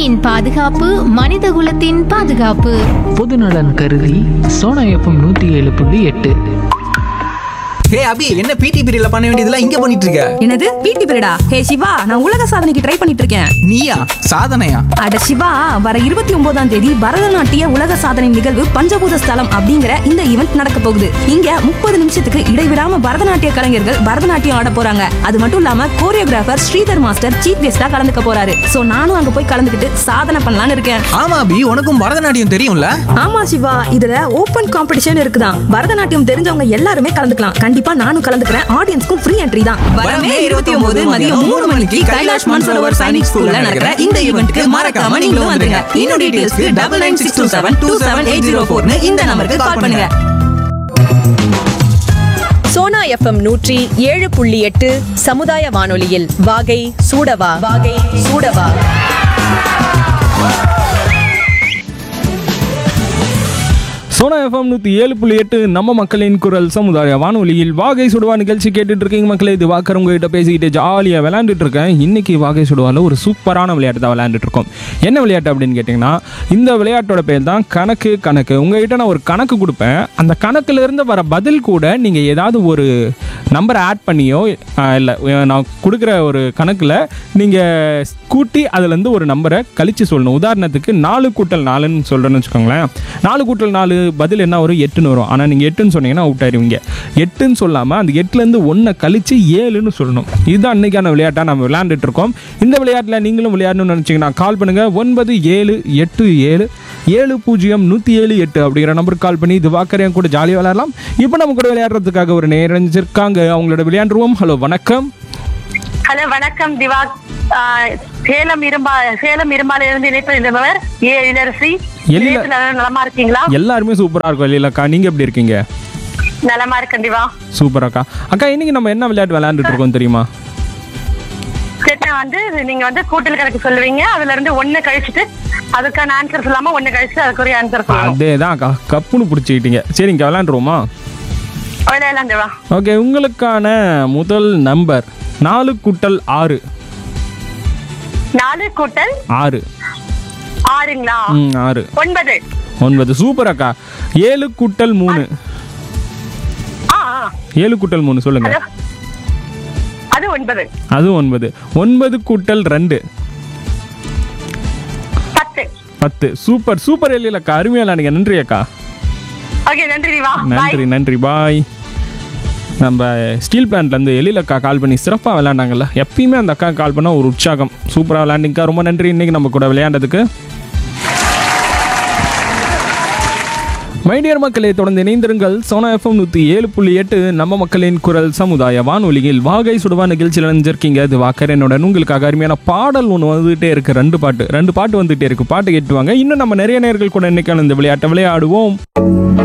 நாட்டின் பாதுகாப்பு மனிதகுலத்தின் பாதுகாப்பு பொதுநலன் கருதி சோனா எஃப்எம் நூற்றி ஏழு புள்ளி எட்டு ஹே அபி என்ன பிடி பீரியட்ல பண்ண வேண்டியதெல்லாம் இங்க பண்ணிட்டு இருக்க என்னது பிடி பீரியடா ஹே சிவா நான் உலக சாதனைக்கு ட்ரை பண்ணிட்டு இருக்கேன் நீயா சாதனையா அட சிவா வர இருபத்தி ஒன்பதாம் தேதி பரதநாட்டிய உலக சாதனை நிகழ்வு பஞ்சபூத ஸ்தலம் அப்படிங்கிற இந்த ஈவெண்ட் நடக்க போகுது இங்க முப்பது நிமிஷத்துக்கு இடைவிடாம பரதநாட்டிய கலைஞர்கள் பரதநாட்டியம் ஆட போறாங்க அது மட்டும் இல்லாம கோரியோகிராஃபர் ஸ்ரீதர் மாஸ்டர் சீஃப் கெஸ்டா கலந்துக்க போறாரு சோ நானும் அங்க போய் கலந்துக்கிட்டு சாதனை பண்ணலாம்னு இருக்கேன் ஆமா அபி உனக்கும் பரதநாட்டியம் தெரியும்ல ஆமா சிவா இதுல ஓபன் காம்படிஷன் இருக்குதான் பரதநாட்டியம் தெரிஞ்சவங்க எல்லாருமே கலந்துக்கலாம் கண்டிப்பா நானும் கலந்துக்கிறேன் ஆடியன்ஸ்க்கும் ஃப்ரீ என்ட்ரி தான் வரமே இருபத்தி ஒன்பது மதியம் மூணு மணிக்கு கைலாஷ் மான்சரோவர் சைனிக் ஸ்கூல்ல நடக்கிற இந்த ஈவெண்ட்க்கு மறக்காம நீங்களும் வந்துருங்க இன்னும் டீடைல்ஸ்க்கு double nine six two seven two seven eight zero ஃபோர்னு இந்த நம்பருக்கு கால் பண்ணுங்க சோனா எஃப்எம் நூற்றி ஏழு புள்ளி எட்டு சமுதாய வானொலியில் வாகை சூடவா வாகை சூடவா சோனா எஃப்எம் நூற்றி ஏழு புள்ளி எட்டு நம்ம மக்களின் குரல் சமுதாய வானொலியில் வாகை சுடுவா நிகழ்ச்சி கேட்டுட்டு இருக்கீங்க மக்களே இது வாக்கர் உங்ககிட்ட பேசிக்கிட்டு ஜாலியாக விளையாண்டுட்டு இருக்கேன் இன்னைக்கு வாகை சுடுவாவில் ஒரு சூப்பரான விளையாட்டு தான் விளையாண்டுட்டு இருக்கோம் என்ன விளையாட்டு அப்படின்னு கேட்டிங்கன்னா இந்த விளையாட்டோட பேர் தான் கணக்கு கணக்கு உங்ககிட்ட நான் ஒரு கணக்கு கொடுப்பேன் அந்த கணக்குல இருந்து வர பதில் கூட நீங்கள் ஏதாவது ஒரு நம்பரை ஆட் பண்ணியோ இல்லை நான் கொடுக்குற ஒரு கணக்கில் நீங்கள் கூட்டி அதுலேருந்து ஒரு நம்பரை கழிச்சு சொல்லணும் உதாரணத்துக்கு நாலு கூட்டல் நாலுன்னு சொல்கிறேன்னு வச்சுக்கோங்களேன் நாலு கூட்டல் நாலு பதில் என்ன வரும் எட்டுன்னு வரும் ஆனால் நீங்கள் எட்டுன்னு சொன்னீங்கன்னா அவுட் ஆயிருவீங்க எட்டுன்னு சொல்லாமல் அந்த எட்டுலேருந்து ஒன்றை கழிச்சு ஏழுன்னு சொல்லணும் இதுதான் அன்னைக்கான விளையாட்டாக நம்ம விளையாண்டுட்டு இருக்கோம் இந்த விளையாட்டில் நீங்களும் விளையாடணும்னு நினச்சிங்கன்னா கால் பண்ணுங்கள் ஒன்பது ஏழு எட்டு ஏழு ஏழு பூஜ்ஜியம் நூற்றி ஏழு எட்டு அப்படிங்கிற நம்பருக்கு கால் பண்ணி இது வாக்கரையும் கூட ஜாலியாக விளையாடலாம் இப்போ நம்ம கூட விளையாடுறதுக்காக ஒரு நேரஞ்சிருக்காங்க அவங்களோட விளையாண்டுருவோம் ஹலோ வணக்கம் ஹலோ வணக்கம் திவா ஆ, சேலம் இரும்பா சேலம் இரும்பால இருந்து இணைப்பிருந்தவர் ஏ இளரசி எழில- இணையத்துல நலமா இருக்கீங்களா எல்லாருமே சூப்பராக இருக்கும் இல்லைக்கா நீங்கள் எப்படி இருக்கீங்க நலமா இருக்கேன் திவா சூப்பர் அக்கா அக்கா இன்னைக்கு நம்ம என்ன விளையாட்டு விளையாண்டுட்டு இருக்கோம் தெரியுமா கேட்டா வந்து நீங்க வந்து கூட்டல் கணக்கு சொல்லுவீங்க அதுல இருந்து ஒண்ணு கழிச்சிட்டு அதுக்கான ஆன்சர் சொல்லாம ஒண்ணு கழிச்சு அதுக்குரிய ஆன்சர் சொல்லணும் அதே தான் அக்கா கப்புன்னு பிடிச்சிக்கிட்டீங்க சரிங்க விளையாண்டுருவோமா விளையாடலாம் திவா ஓகே உங்களுக்கான முதல் நம்பர் நாலு கூட்டல் ஆறு நாலு கூட்டல் ஆறு ஆறுங்களா ம் ஆறு ஒன்பது ஒன்பது சூப்பர் அக்கா ஏழு கூட்டல் மூணு ஆ ஆ. ஏழு கூட்டல் மூணு சொல்லுங்க ஹலோ அது ஒன்பது அது ஒன்பது ஒன்பது கூட்டல் ரெண்டு பத்து பத்து சூப்பர் சூப்பர் எழில் அக்கா அருமையா விளையாடுங்க நன்றி அக்கா ஓகே நன்றி திவா பாய் நன்றி நன்றி பாய் நம்ம ஸ்டீல் பிளான்ட்லேருந்து எழில் அக்கா கால் பண்ணி சிறப்பாக விளையாண்டாங்கல்ல எப்பயுமே அந்த அக்கா கால் பண்ணால் ஒரு உற்சாகம் சூப்பராக விளையாண்டிங்கக்கா ரொம்ப நன்றி இன்னைக்கு நம்ம கூட விளையாண்டதுக்கு மைடியர் மக்களே தொடர்ந்து இணைந்திருங்கள் சோனா எஃப்எம் நூற்றி ஏழு புள்ளி எட்டு நம்ம மக்களின் குரல் சமுதாய வானொலியில் வாகை சுடுவா நிகழ்ச்சியில் நினைஞ்சிருக்கீங்க இது வாக்கரனுடன் உங்களுக்காக அருமையான பாடல் ஒன்று வந்துகிட்டே இருக்கு ரெண்டு பாட்டு ரெண்டு பாட்டு வந்துகிட்டே இருக்கு பாட்டு கேட்டுவாங்க இன்னும் நம்ம நிறைய நேர்கள் கூட இன்னைக்கான இந்த விளையாட்டை விளையாடுவோம்